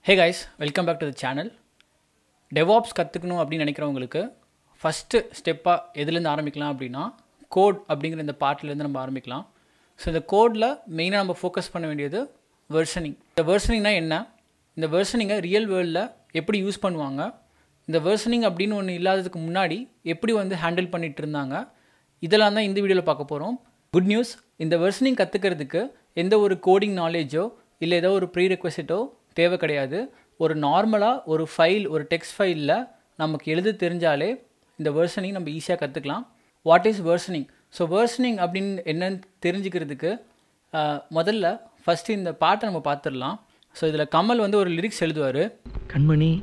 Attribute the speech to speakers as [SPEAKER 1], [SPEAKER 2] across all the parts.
[SPEAKER 1] hey guys welcome back to the channel DevOps கற்றுக்கணும் அப்படின்னு நினைக்கிறவங்களுக்கு ஃபஸ்ட்டு ஸ்டெப்பாக எதுலேருந்து ஆரம்பிக்கலாம் அப்படின்னா கோட் அப்படிங்கிற இந்த பார்ட்லேருந்து நம்ம ஆரம்பிக்கலாம் ஸோ இந்த கோடில் மெயினாக நம்ம ஃபோக்கஸ் பண்ண வேண்டியது வெர்ஷனிங் இந்த வெர்ஷனிங்னா என்ன இந்த வெர்ஷனிங்கை ரியல் வேர்ல்டில் எப்படி யூஸ் பண்ணுவாங்க இந்த வெர்ஷனிங் அப்படின்னு ஒன்று இல்லாததுக்கு முன்னாடி எப்படி வந்து ஹேண்டில் பண்ணிகிட்டு இருந்தாங்க இதெல்லாம் தான் இந்த வீடியோவில் பார்க்க போகிறோம் குட் நியூஸ் இந்த வெர்ஷனிங் கற்றுக்கிறதுக்கு எந்த ஒரு கோடிங் நாலேஜோ இல்லை ஏதோ ஒரு ப்ரீ ரெக்வசிட்டோ தேவை கிடையாது ஒரு நார்மலாக ஒரு ஃபைல் ஒரு டெக்ஸ்ட் ஃபைலில் நமக்கு எழுத தெரிஞ்சாலே இந்த வெர்ஷனிங் நம்ம ஈஸியாக கற்றுக்கலாம் what is versioning so versioning அப்படின்னு என்னன்னு தெரிஞ்சுக்கிறதுக்கு ஆஹ், முதல்ல ஃபஸ்ட்டு இந்த பாட்டை நம்ம பார்த்துடலாம் ஸோ இதில் கமல் வந்து ஒரு லிரிக்ஸ் எழுதுவார்
[SPEAKER 2] கண்மணி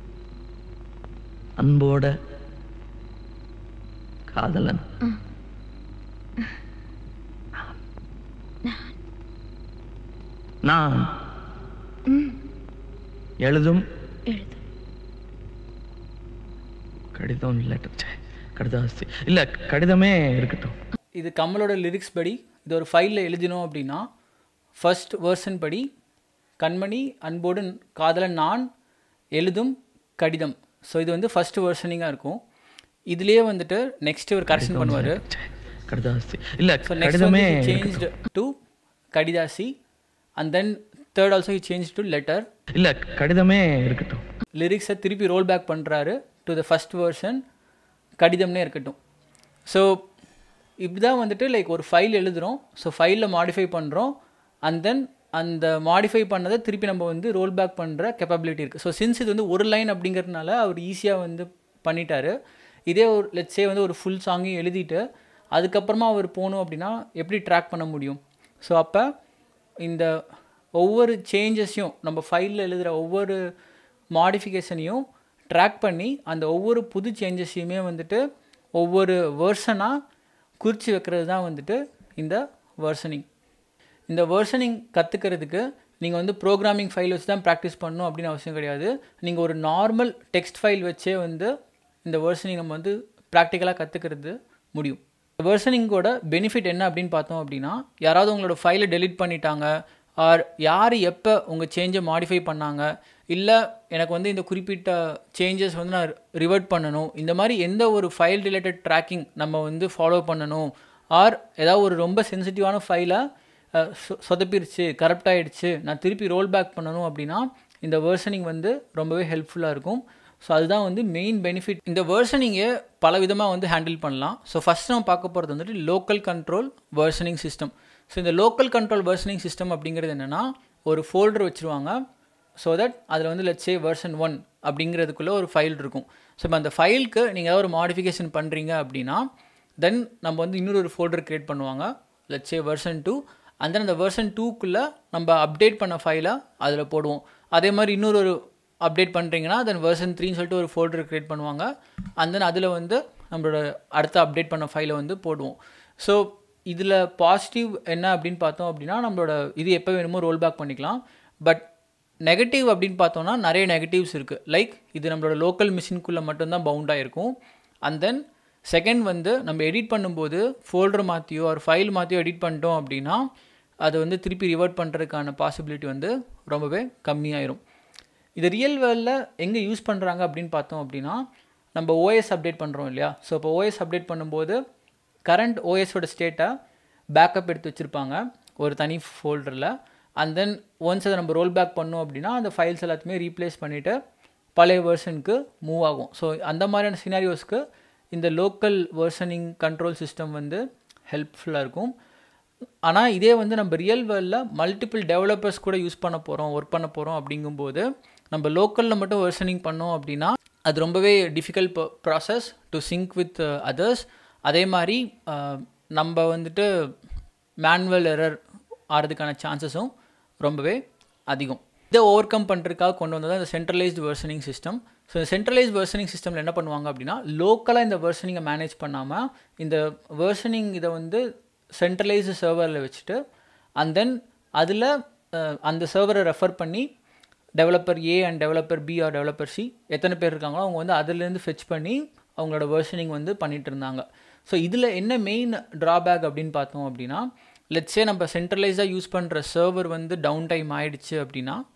[SPEAKER 2] அன்போட காதலன் நான் எழுதும் கடிதம் லெட்டர் கடிதாசி இல்ல கடிதமே இருக்கட்டும்
[SPEAKER 1] இது கமலோட லிரிக்ஸ் படி இது ஒரு ஃபைலில் எழுதினோம் அப்படின்னா ஃபர்ஸ்ட் வேர்ஷன் படி கண்மணி அன்போடு காதலன் நான் எழுதும் கடிதம் ஸோ இது வந்து ஃபர்ஸ்ட் வேர்ஷனிங்காக இருக்கும் இதுலேயே வந்துட்டு நெக்ஸ்ட் ஒரு கரெக்ஷன் பண்ணுவார்
[SPEAKER 2] கடிதாசி இல்ல
[SPEAKER 1] ஸோ நெக்ஸ்ட்
[SPEAKER 2] கடிதமே
[SPEAKER 1] வந்து சேஞ்ச்டு டு கடிதாசி and then third also change to letter
[SPEAKER 2] இல்ல கடிதமே இருக்கட்டும்
[SPEAKER 1] லிரிக்ஸை திருப்பி ரோல் பேக் பண்ணுறாரு டு த ஃபஸ்ட் வேர்ஷன் கடிதம்னே இருக்கட்டும் ஸோ இப்படி தான் வந்துட்டு லைக் ஒரு ஃபைல் எழுதுகிறோம் ஸோ ஃபைலில் மாடிஃபை பண்ணுறோம் அண்ட் தென் அந்த மாடிஃபை பண்ணதை திருப்பி நம்ம வந்து ரோல் பேக் பண்ணுற கெப்பபிலிட்டி இருக்குது ஸோ சின்ஸ் இது வந்து ஒரு லைன் அப்படிங்கிறதுனால அவர் ஈஸியாக வந்து பண்ணிட்டாரு இதே ஒரு லெட்ஸே வந்து ஒரு ஃபுல் சாங்கையும் எழுதிட்டு அதுக்கப்புறமா அவர் போகணும் அப்படின்னா எப்படி ட்ராக் பண்ண முடியும் ஸோ அப்போ இந்த ஒவ்வொரு சேஞ்சஸையும் நம்ம ஃபைலில் எழுதுகிற ஒவ்வொரு மாடிஃபிகேஷனையும் ட்ராக் பண்ணி அந்த ஒவ்வொரு புது சேஞ்சஸையுமே வந்துட்டு ஒவ்வொரு வேர்ஷனாக குறித்து வைக்கிறது தான் வந்துட்டு இந்த வேர்ஷனிங் இந்த வேர்ஷனிங் கற்றுக்கிறதுக்கு நீங்கள் வந்து ப்ரோக்ராமிங் ஃபைல் வச்சு தான் ப்ராக்டிஸ் பண்ணணும் அப்படின்னு அவசியம் கிடையாது நீங்கள் ஒரு நார்மல் டெக்ஸ்ட் ஃபைல் வச்சே வந்து இந்த வேர்ஷனிங் நம்ம வந்து ப்ராக்டிக்கலாக கற்றுக்கிறது முடியும் வேர்ஷனிங்கோட பெனிஃபிட் என்ன அப்படின்னு பார்த்தோம் அப்படின்னா யாராவது உங்களோட ஃபைலை டெலீட் பண்ணிட்டாங்க ஆர் யார் எப்போ உங்கள் சேஞ்சை மாடிஃபை பண்ணாங்க இல்லை எனக்கு வந்து இந்த குறிப்பிட்ட சேஞ்சஸ் வந்து நான் ரிவர்ட் பண்ணணும் இந்த மாதிரி எந்த ஒரு ஃபைல் ரிலேட்டட் ட்ராக்கிங் நம்ம வந்து ஃபாலோ பண்ணணும் ஆர் ஏதாவது ஒரு ரொம்ப சென்சிட்டிவான ஃபைலை சொதப்பிருச்சு கரப்ட் ஆயிடுச்சு நான் திருப்பி ரோல் பேக் பண்ணணும் அப்படின்னா இந்த வேர்ஷனிங் வந்து ரொம்பவே ஹெல்ப்ஃபுல்லாக இருக்கும் ஸோ அதுதான் வந்து மெயின் பெனிஃபிட் இந்த வேர்ஷனிங்கை பல விதமாக வந்து ஹேண்டில் பண்ணலாம் ஸோ ஃபஸ்ட் நம்ம பார்க்க போகிறது வந்துட்டு local control versioning system so இந்த லோக்கல் கண்ட்ரோல் வேர்ஷனிங் சிஸ்டம் அப்படிங்கிறது என்னென்னா ஒரு ஃபோல்டர் வச்சுருவாங்க ஸோ தட் அதில் வந்து லெட்ஸே வெர்ஷன் ஒன் அப்படிங்கிறதுக்குள்ளே ஒரு ஃபைல் இருக்கும் ஸோ இப்போ அந்த ஃபைலுக்கு நீங்கள் ஏதாவது ஒரு மாடிஃபிகேஷன் பண்ணுறீங்க அப்படின்னா தென் நம்ம வந்து இன்னொரு ஒரு ஃபோல்டர் க்ரியேட் பண்ணுவாங்க லெட்ஸே வெர்ஷன் டூ அந்த அந்த வெர்ஷன் டூக்குள்ளே நம்ம அப்டேட் பண்ண ஃபைலை அதில் போடுவோம் அதே மாதிரி இன்னொரு ஒரு அப்டேட் பண்ணுறீங்கன்னா தென் வெர்ஷன் த்ரீன்னு சொல்லிட்டு ஒரு ஃபோல்டர் க்ரியேட் பண்ணுவாங்க அண்ட் தென் அதில் வந்து நம்மளோட அடுத்த அப்டேட் பண்ண ஃபைலை வந்து போடுவோம் ஸோ இதில் பாசிட்டிவ் என்ன அப்படின்னு பார்த்தோம் அப்படின்னா நம்மளோட இது எப்போ வேணுமோ ரோல் பேக் பண்ணிக்கலாம் பட் நெகட்டிவ் அப்படின்னு பார்த்தோம்னா நிறைய நெகட்டிவ்ஸ் இருக்குது லைக் இது நம்மளோட லோக்கல் மிஷின்குள்ளே மட்டும்தான் பவுண்டாக இருக்கும் அண்ட் தென் செகண்ட் வந்து நம்ம எடிட் பண்ணும்போது ஃபோல்டர் மாற்றியோ ஒரு ஃபைல் மாற்றியோ எடிட் பண்ணிட்டோம் அப்படின்னா அதை வந்து திருப்பி ரிவர்ட் பண்ணுறதுக்கான பாசிபிலிட்டி வந்து ரொம்பவே கம்மியாயிரும் இது ரியல் வேர்ல்டில் எங்கே யூஸ் பண்ணுறாங்க அப்படின்னு பார்த்தோம் அப்படின்னா நம்ம ஓஎஸ் அப்டேட் பண்ணுறோம் இல்லையா ஸோ இப்போ ஓஎஸ் அப்டேட் பண்ணும்போது கரண்ட் ஓஎஸோட ஸ்டேட்டை பேக்கப் எடுத்து வச்சுருப்பாங்க ஒரு தனி ஃபோல்டரில் அண்ட் தென் ஒன்ஸ் அதை நம்ம ரோல் பேக் பண்ணோம் அப்படின்னா அந்த ஃபைல்ஸ் எல்லாத்தையுமே ரீப்ளேஸ் பண்ணிவிட்டு பழைய வெர்ஷனுக்கு மூவ் ஆகும் ஸோ அந்த மாதிரியான சினாரியோஸ்க்கு இந்த லோக்கல் வெர்ஷனிங் கண்ட்ரோல் சிஸ்டம் வந்து ஹெல்ப்ஃபுல்லாக இருக்கும் ஆனால் இதே வந்து நம்ம ரியல் வேர்ல்டில் மல்டிபிள் டெவலப்பர்ஸ் கூட யூஸ் பண்ண போகிறோம் ஒர்க் பண்ண போகிறோம் அப்படிங்கும்போது நம்ம லோக்கலில் மட்டும் வெர்ஷனிங் பண்ணோம் அப்படின்னா அது ரொம்பவே difficult process to sync with others அதே மாதிரி அஹ், நம்ம வந்துட்டு மேனுவல் எரர் ஆகிறதுக்கான சான்சஸும் ரொம்பவே அதிகம் இதை ஓவர் கம் பண்ணுறதுக்காக கொண்டு வந்தது இந்த சென்ட்ரலைஸ்டு வெர்ஷனிங் சிஸ்டம் ஸோ இந்த சென்ட்ரலைஸ்ட் வெர்ஷனிங் சிஸ்டமில் என்ன பண்ணுவாங்க அப்படின்னா லோக்கலாக இந்த வெர்ஷனிங்கை மேனேஜ் பண்ணாமல் இந்த வெர்ஷனிங் இதை வந்து சென்ட்ரலைஸ்டு சர்வரில் வச்சுட்டு அண்ட் தென் அதில் அந்த சர்வரை ரெஃபர் பண்ணி developer A and developer B or developer C எத்தனை பேர் இருக்காங்களோ அவங்க வந்து அதுலேருந்து ஃபெச் பண்ணி அவங்களோட வெர்ஷனிங் வந்து பண்ணிட்டு இருந்தாங்க ஸோ இதில் என்ன மெயின் ட்ராபேக் அப்படின்னு பார்த்தோம் அப்படின்னா லெட்ஸே நம்ம சென்ட்ரலைஸாக யூஸ் பண்ணுற சர்வர் வந்து டவுன் டைம் ஆயிடுச்சு அப்படின்னா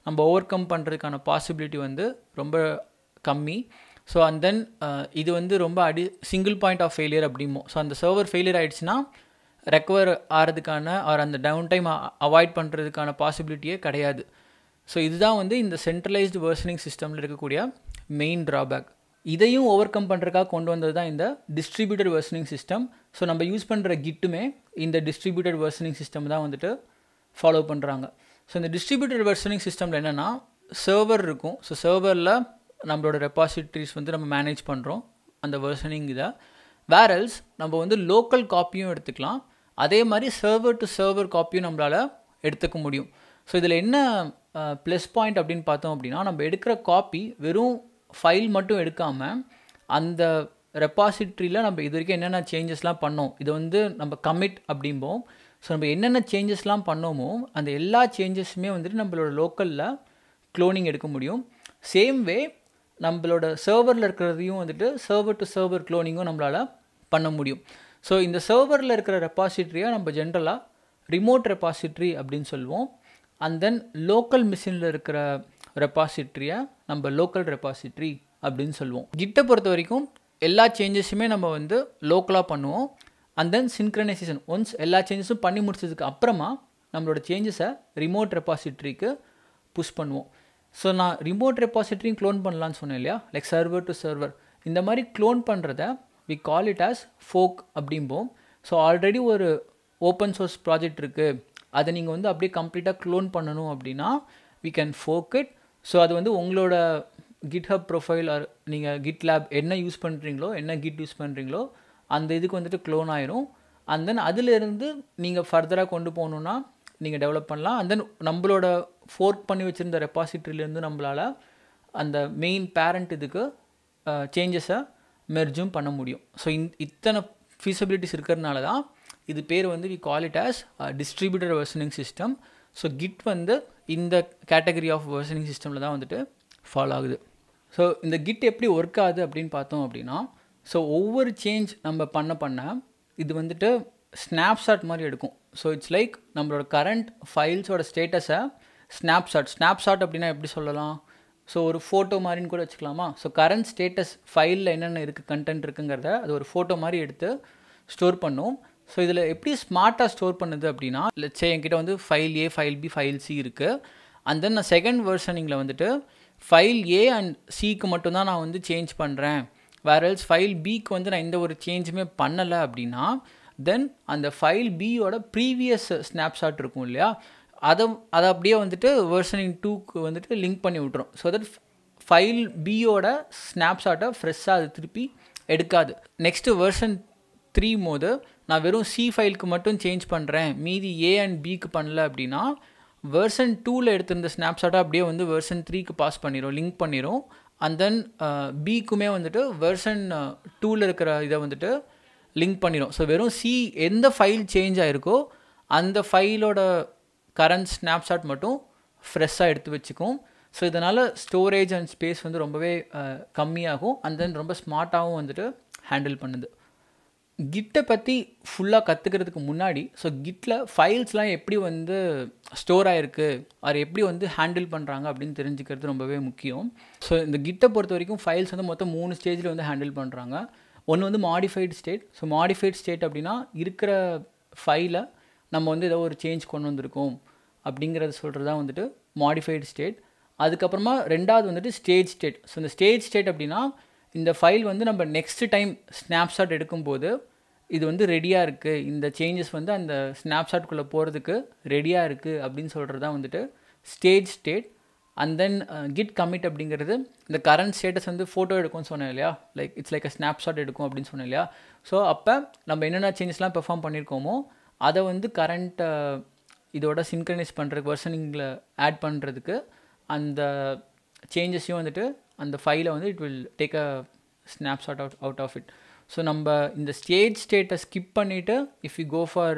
[SPEAKER 1] நம்ம ஓவர் கம் பண்ணுறதுக்கான பாசிபிலிட்டி வந்து ரொம்ப கம்மி ஸோ அண்ட் தென் இது வந்து ரொம்ப அடி சிங்கிள் பாயிண்ட் ஆஃப் ஃபெயிலியர் அப்படிமோ ஸோ அந்த சர்வர் ஃபெயிலியர் ஆயிடுச்சுன்னா ரெக்கவர் ஆகிறதுக்கான ஆர் அந்த டவுன் டைம் அவாய்ட் பண்ணுறதுக்கான பாசிபிலிட்டியே கிடையாது ஸோ இதுதான் வந்து இந்த சென்ட்ரலைஸ்டு வேர்சனிங் சிஸ்டமில் இருக்கக்கூடிய மெயின் ட்ராபேக் இதையும் ஓவர் கம் பண்ணுறதுக்காக கொண்டு வந்தது தான் இந்த டிஸ்ட்ரிபியூட்டட் வேர்சனிங் சிஸ்டம் ஸோ நம்ம யூஸ் பண்ணுற கிட்டுமே இந்த டிஸ்ட்ரிபியூட்டட் வேர்சனிங் சிஸ்டம் தான் வந்துட்டு ஃபாலோ பண்ணுறாங்க ஸோ இந்த டிஸ்ட்ரிபியூட்டட் வெர்ஷனிங் சிஸ்டமில் என்னென்னா சர்வர் இருக்கும் ஸோ சர்வரில் நம்மளோட ரெப்பாசிட்ரிஸ் வந்து நம்ம மேனேஜ் பண்ணுறோம் அந்த வெர்ஷனிங் இதை வேரல்ஸ் நம்ம வந்து லோக்கல் காப்பியும் எடுத்துக்கலாம் அதே மாதிரி சர்வர் டு சர்வர் காப்பியும் நம்மளால் எடுத்துக்க முடியும் ஸோ இதில் என்ன ப்ளஸ் பாயிண்ட் அப்படின்னு பார்த்தோம் அப்படின்னா நம்ம எடுக்கிற காப்பி வெறும் ஃபைல் மட்டும் எடுக்காமல் அந்த ரெப்பாசிட்ரியில் நம்ம இது வரைக்கும் என்னென்ன சேஞ்சஸ்லாம் பண்ணோம் இதை வந்து நம்ம கமிட் அப்படிம்போம் ஸோ நம்ம என்னென்ன சேஞ்சஸ்லாம் பண்ணோமோ அந்த எல்லா சேஞ்சஸுமே வந்துட்டு நம்மளோட லோக்கலில் க்ளோனிங் எடுக்க முடியும் சேம் வே நம்மளோட சர்வரில் இருக்கிறதையும் வந்துட்டு சர்வர் டு சர்வர் க்ளோனிங்கும் நம்மளால் பண்ண முடியும் ஸோ இந்த சர்வரில் இருக்கிற ரெப்பாசிட்ரியை நம்ம ஜென்ரலாக ரிமோட் ரெப்பாசிட்ரி அப்படின்னு சொல்லுவோம் அண்ட் தென் லோக்கல் மிஷினில் இருக்கிற ரெப்பாசிட்ரியை நம்ம லோக்கல் ரெப்பாசிட்ரி அப்படின்னு சொல்லுவோம் கிட்டை பொறுத்த வரைக்கும் எல்லா சேஞ்சஸுமே நம்ம வந்து லோக்கலாக பண்ணுவோம் அண்ட் தென் சின்க்ரனைசேஷன் ஒன்ஸ் எல்லா சேஞ்சஸும் பண்ணி முடிச்சதுக்கு அப்புறமா நம்மளோட சேஞ்சஸை ரிமோட் ரெப்பாசிட்ரிக்கு புஷ் பண்ணுவோம் ஸோ நான் ரிமோட் ரெப்பாசிட்ரியும் க்ளோன் பண்ணலான்னு சொன்னேன் இல்லையா லைக் சர்வர் டு சர்வர் இந்த மாதிரி க்ளோன் பண்ணுறத we call it as fork அப்படிம்போம் ஸோ ஆல்ரெடி ஒரு ஓப்பன் சோர்ஸ் ப்ராஜெக்ட் இருக்குது அதை நீங்கள் வந்து அப்படியே கம்ப்ளீட்டாக க்ளோன் பண்ணணும் அப்படின்னா we can fork it so அது வந்து உங்களோட கிட்ஹப் ப்ரொஃபைல் ஆர் நீங்கள் கிட் லேப் என்ன யூஸ் பண்ணுறீங்களோ என்ன கிட் யூஸ் பண்ணுறீங்களோ அந்த இதுக்கு வந்துட்டு க்ளோன் ஆயிரும் அண்ட் தென் அதிலிருந்து நீங்கள் ஃபர்தராக கொண்டு போகணுன்னா நீங்கள் டெவலப் பண்ணலாம் அண்ட் தென் நம்மளோட ஃபோர்க் பண்ணி வச்சுருந்த ரெப்பாசிட்ரிலேருந்து நம்மளால் அந்த மெயின் பேரண்ட் இதுக்கு சேஞ்சஸை மெர்ஜும் பண்ண முடியும் ஸோ இந் இத்தனை ஃபீஸபிலிட்டிஸ் இருக்கிறதுனால தான் இது பேர் வந்து we call it as distributor versioning system so git வந்து இந்த கேட்டகரி ஆஃப் வெர்சனிங் சிஸ்டமில் தான் வந்துட்டு ஃபாலோ ஆகுது ஸோ இந்த கிட் எப்படி ஒர்க் ஆகுது அப்படின்னு பார்த்தோம் அப்படின்னா ஸோ ஒவ்வொரு சேஞ்ச் நம்ம பண்ண பண்ண இது வந்துட்டு ஸ்னாப்ஷாட் மாதிரி எடுக்கும் ஸோ இட்ஸ் லைக் நம்மளோட கரண்ட் ஃபைல்ஸோட ஸ்டேட்டஸை ஸ்னாப்ஷாட் ஸ்னாப்ஷாட் அப்படின்னா எப்படி சொல்லலாம் ஸோ ஒரு ஃபோட்டோ மாதிரின்னு கூட வச்சுக்கலாமா ஸோ கரண்ட் ஸ்டேட்டஸ் ஃபைலில் என்னென்ன இருக்குது கண்டென்ட் இருக்குங்கிறத அது ஒரு ஃபோட்டோ மாதிரி எடுத்து ஸ்டோர் பண்ணும் ஸோ இதில் எப்படி ஸ்மார்ட்டாக ஸ்டோர் பண்ணுது அப்படின்னா லட்சே என்கிட்ட வந்து file A file B file C இருக்குது அண்ட் தென் நான் செகண்ட் வெர்ஷனிங்கில் வந்துட்டு ஃபைல் ஏ அண்ட் சிக்கு மட்டும்தான் நான் வந்து சேஞ்ச் பண்ணுறேன் வேர் எல்ஸ் ஃபைல் பிக்கு வந்து நான் எந்த ஒரு சேஞ்சுமே பண்ணலை அப்படின்னா தென் அந்த ஃபைல் பியோட ப்ரீவியஸ் ஸ்னாப்ஷாட் இருக்கும் இல்லையா அதை அதை அப்படியே வந்துட்டு வெர்ஷனிங் டூக்கு வந்துட்டு லிங்க் பண்ணி விட்ரும் ஸோ தட் ஃபைல் பியோட ஸ்னாப்ஷாட்டை ஃப்ரெஷ்ஷாக அது திருப்பி எடுக்காது நெக்ஸ்ட்டு வெர்ஷன் த்ரீ போது நான் வெறும் சி ஃபைலுக்கு மட்டும் சேஞ்ச் பண்ணுறேன் மீதி ஏ அண்ட் பிக்கு பண்ணல அப்படின்னா வெர்ஷன் டூவில் எடுத்திருந்த ஸ்னாப்ஷாட்டை அப்படியே வந்து வெர்ஷன் த்ரீக்கு பாஸ் பண்ணிடும் லிங்க் பண்ணிடும் அண்ட் தென் பிக்குமே வந்துட்டு வெர்ஷன் டூவில் இருக்கிற இதை வந்துட்டு லிங்க் பண்ணிடும் ஸோ வெறும் சி எந்த ஃபைல் சேஞ்ச் ஆகிருக்கோ அந்த ஃபைலோட கரண்ட் ஸ்னாப்ஷாட் மட்டும் ஃப்ரெஷ்ஷாக எடுத்து வச்சுக்கும் ஸோ இதனால் ஸ்டோரேஜ் அண்ட் ஸ்பேஸ் வந்து ரொம்பவே கம்மியாகும் அண்ட் தென் ரொம்ப ஸ்மார்ட்டாகவும் வந்துட்டு ஹேண்டில் பண்ணுது கிட்டை பற்றி ஃபுல்லாக கற்றுக்கிறதுக்கு முன்னாடி ஸோ கிட்டில் ஃபைல்ஸ்லாம் எப்படி வந்து ஸ்டோர் ஆகிருக்கு அது எப்படி வந்து ஹேண்டில் பண்ணுறாங்க அப்படின்னு தெரிஞ்சுக்கிறது ரொம்பவே முக்கியம் ஸோ இந்த கிட்டை பொறுத்த வரைக்கும் ஃபைல்ஸ் வந்து மொத்தம் மூணு ஸ்டேஜில் வந்து ஹேண்டில் பண்ணுறாங்க ஒன்று வந்து modified state so modified state அப்படின்னா இருக்கிற ஃபைலை நம்ம வந்து ஏதோ ஒரு சேஞ்ச் கொண்டு வந்திருக்கோம் அப்படிங்கிறத சொல்கிறது தான் வந்துட்டு மாடிஃபைடு ஸ்டேட் அதுக்கப்புறமா ரெண்டாவது வந்துட்டு ஸ்டேஜ் ஸ்டேட் ஸோ இந்த ஸ்டேஜ் ஸ்டேட் அப்படின்னா இந்த ஃபைல் வந்து நம்ம நெக்ஸ்ட் டைம் ஸ்னாப்ஷாட் எடுக்கும்போது இது வந்து ரெடியாக இருக்குது இந்த சேஞ்சஸ் வந்து அந்த ஸ்னாப்ஷாட்குள்ளே போகிறதுக்கு ரெடியாக இருக்குது அப்படின்னு சொல்கிறது தான் வந்துட்டு stage state and then git commit அப்படிங்கிறது இந்த கரண்ட் ஸ்டேட்டஸ் வந்து ஃபோட்டோ எடுக்கும்னு சொன்னேன் இல்லையா like it's like a snapshot எடுக்கும் அப்படின்னு சொன்னேன் இல்லையா ஸோ அப்போ நம்ம என்னென்ன சேஞ்சஸ்லாம் பெர்ஃபார்ம் பண்ணியிருக்கோமோ அதை வந்து கரண்ட் இதோட சின்க்ரனைஸ் பண்ணுறதுக்கு வெர்ஷனிங்கில் ஆட் பண்ணுறதுக்கு அந்த சேஞ்சஸையும் வந்துட்டு அந்த ஃபைலை வந்து it will take a snapshot out out of it so நம்ம இந்த ஸ்டேஜ் ஸ்டேட்டை ஸ்கிப் பண்ணிவிட்டு if you go for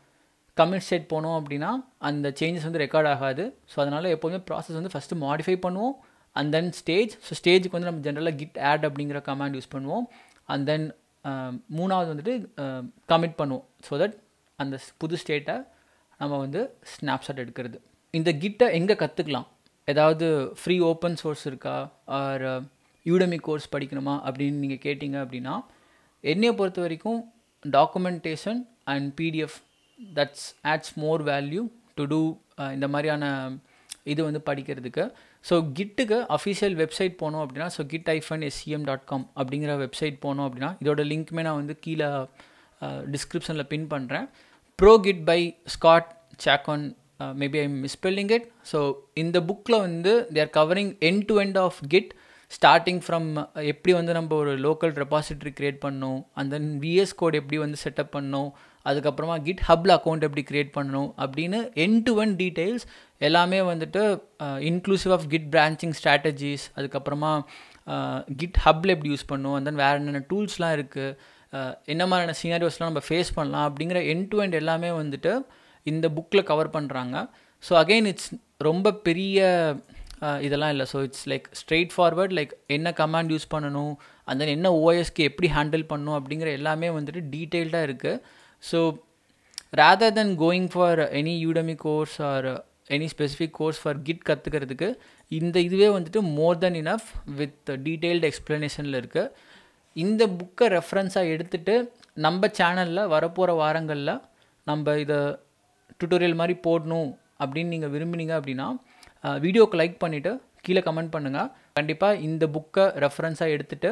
[SPEAKER 1] commit state போனோம் அப்படின்னா அந்த சேஞ்சஸ் வந்து ரெக்கார்ட் ஆகாது ஸோ அதனால் எப்போவுமே ப்ராசஸ் வந்து ஃபஸ்ட்டு மாடிஃபை பண்ணுவோம் அண்ட் தென் ஸ்டேஜ் ஸோ ஸ்டேஜுக்கு வந்து நம்ம ஜென்ரலாக கிட் ஆட் அப்படிங்கிற கமாண்ட் யூஸ் பண்ணுவோம் அண்ட் தென் மூணாவது வந்துட்டு கமிட் பண்ணுவோம் ஸோ தட் அந்த புது ஸ்டேட்டை நம்ம வந்து ஸ்னாப்ஷாட் எடுக்கிறது இந்த கிட்டை எங்கே கற்றுக்கலாம் ஏதாவது ஃப்ரீ ஓப்பன் சோர்ஸ் இருக்கா ஆர் யூடமி கோர்ஸ் படிக்கணுமா அப்படின்னு நீங்கள் கேட்டிங்க அப்படின்னா என்னையை பொறுத்த வரைக்கும் documentation and PDF that's adds more value to to இந்த மாதிரியான இது வந்து படிக்கிறதுக்கு ஸோ கிட்டுக்கு அஃபிஷியல் வெப்சைட் போனோம் அப்படின்னா so git hyphen SCM dot com அப்படிங்கிற வெப்சைட் போனோம் அப்படின்னா இதோட லிங்க்குமே நான் வந்து கீழே டிஸ்கிரிப்ஷனில் பின் பண்ணுறேன் Pro Git by Scott Chacon maybe I misspelling it so இந்த புக்கில் வந்து they're covering end to end of git starting from எப்படி வந்து நம்ம ஒரு லோக்கல் ரெபாசிட்டரி க்ரியேட் பண்ணணும் அண்ட் தென் விஎஸ் கோட் எப்படி வந்து செட்டப் பண்ணணும் அதுக்கப்புறமா கிட் ஹப்பில் அக்கௌண்ட் எப்படி க்ரியேட் பண்ணணும் அப்படின்னு என் டு ஒன் டீட்டெயில்ஸ் எல்லாமே வந்துட்டு inclusive of git branching strategies அதுக்கப்புறமா கிட் ஹப்பில் எப்படி யூஸ் பண்ணணும் அண்ட் தென் வேறு என்னென்ன டூல்ஸ்லாம் இருக்குது என்ன மாதிரியான சீனாரியோஸ்லாம் நம்ம ஃபேஸ் பண்ணலாம் அப்படிங்கிற என் டு எண்ட் எல்லாமே வந்துட்டு இந்த புக்கில் கவர் பண்ணுறாங்க ஸோ அகெயின் இட்ஸ் ரொம்ப பெரிய இதெல்லாம் இல்லை so it's like straightforward like என்ன கமாண்ட் யூஸ் பண்ணணும் அண்ட் தென் என்ன ஓஎஸ்க்கு எப்படி ஹேண்டில் பண்ணணும் அப்படிங்கிற எல்லாமே வந்துட்டு டீட்டெயில்டாக இருக்குது so rather than going for any Udemy course or any specific course for git கற்றுக்கிறதுக்கு இந்த இதுவே வந்துட்டு more than enough with detailed எக்ஸ்ப்ளனேஷனில் இருக்குது இந்த புக்கை ரெஃபரன்ஸாக எடுத்துகிட்டு நம்ம சேனலில் வரப்போகிற வாரங்களில் நம்ம இதை டுட்டோரியல் மாதிரி போடணும் அப்படின்னு நீங்கள் விரும்பினீங்க அப்படின்னா வீடியோக்கு லைக் பண்ணிவிட்டு கீழே கமெண்ட் பண்ணுங்கள் கண்டிப்பாக இந்த புக்கை ரெஃபரன்ஸாக எடுத்துகிட்டு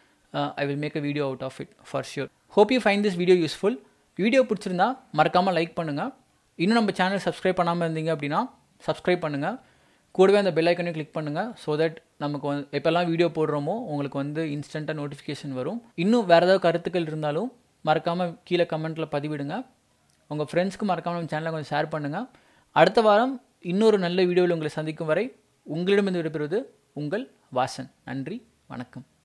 [SPEAKER 1] I will make a video out of it for sure hope you find this video useful video பிடிச்சிருந்தா மறக்காமல் லைக் பண்ணுங்கள் இன்னும் நம்ம சேனல் சப்ஸ்கிரைப் பண்ணாமல் இருந்தீங்க அப்படின்னா சப்ஸ்கிரைப் பண்ணுங்கள் கூடவே அந்த பெல் ஐக்கனையும் கிளிக் பண்ணுங்கள் ஸோ தட் நமக்கு வந்து எப்போல்லாம் வீடியோ போடுறோமோ உங்களுக்கு வந்து இன்ஸ்டண்ட்டாக நோட்டிஃபிகேஷன் வரும் இன்னும் வேறு ஏதாவது கருத்துக்கள் இருந்தாலும் மறக்காமல் கீழே கமெண்ட்டில் பதிவிடுங்க உங்கள் ஃப்ரெண்ட்ஸ்க்கு மறக்காமல் நம்ம சேனலை கொஞ்சம் ஷேர் பண்ணுங்கள் அடுத்த வாரம் இன்னொரு நல்ல வீடியோவில் உங்களை சந்திக்கும் வரை உங்களிடமிருந்து விடைபெறுவது உங்கள் வாசன் நன்றி வணக்கம்